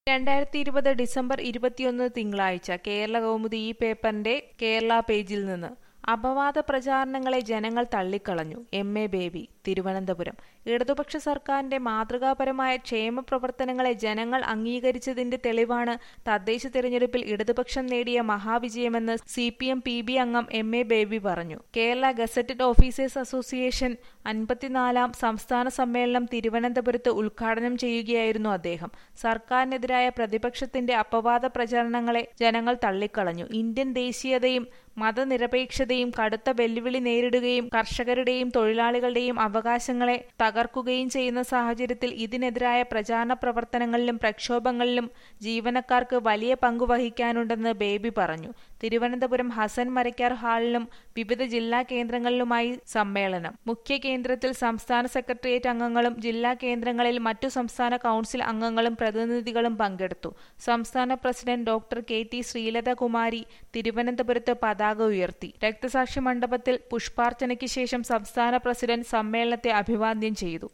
രണ്ടായിരത്തി ഇരുപത് ഡിസംബർ ഇരുപത്തിയൊന്ന് തിങ്കളാഴ്ച കേരള കൗമുദി ഈ പേപ്പറിന്റെ കേരള പേജിൽ നിന്ന് അപവാദ പ്രചാരണങ്ങളെ ജനങ്ങൾ തള്ളിക്കളഞ്ഞു എം എ ബേബി തിരുവനന്തപുരം ഇടതുപക്ഷ സർക്കാരിന്റെ മാതൃകാപരമായ ക്ഷേമ പ്രവർത്തനങ്ങളെ ജനങ്ങൾ അംഗീകരിച്ചതിന്റെ തെളിവാണ് തദ്ദേശ തിരഞ്ഞെടുപ്പിൽ ഇടതുപക്ഷം നേടിയ മഹാവിജയമെന്ന് C P M P B അംഗം എം എ ബേബി പറഞ്ഞു കേരള ഗസറ്റഡ് ഓഫീസേഴ്സ് അസോസിയേഷൻ അൻപത്തിനാലാം സംസ്ഥാന സമ്മേളനം തിരുവനന്തപുരത്ത് ഉദ്ഘാടനം ചെയ്യുകയായിരുന്നു അദ്ദേഹം സർക്കാരിനെതിരായ പ്രതിപക്ഷത്തിന്റെ അപവാദ പ്രചരണങ്ങളെ ജനങ്ങൾ തള്ളിക്കളഞ്ഞു ഇന്ത്യൻ ദേശീയതയും മതനിരപേക്ഷതയും കടുത്ത വെല്ലുവിളി നേരിടുകയും കർഷകരുടെയും തൊഴിലാളികളുടെയും അവകാശങ്ങളെ തകർക്കുകയും ചെയ്യുന്ന സാഹചര്യത്തിൽ ഇതിനെതിരായ പ്രചാരണ പ്രവർത്തനങ്ങളിലും പ്രക്ഷോഭങ്ങളിലും ജീവനക്കാർക്ക് വലിയ പങ്കു വഹിക്കാനുണ്ടെന്ന് ബേബി പറഞ്ഞു തിരുവനന്തപുരം ഹസൻ മരക്കാർ ഹാളിലും വിവിധ ജില്ലാ കേന്ദ്രങ്ങളിലുമായി സമ്മേളനം മുഖ്യ കേന്ദ്രത്തിൽ സംസ്ഥാന സെക്രട്ടേറിയറ്റ് അംഗങ്ങളും ജില്ലാ കേന്ദ്രങ്ങളിൽ മറ്റു സംസ്ഥാന കൌൺസിൽ അംഗങ്ങളും പ്രതിനിധികളും പങ്കെടുത്തു സംസ്ഥാന president doctor K T Sreelathakumari തിരുവനന്തപുരത്ത് പതാക ഉയർത്തി രക്തസാക്ഷി മണ്ഡപത്തിൽ പുഷ്പാർച്ചനയ്ക്ക് ശേഷം സംസ്ഥാന പ്രസിഡന്റ് സമ്മേളനത്തെ അഭിവാദ്യം ചെയ്തു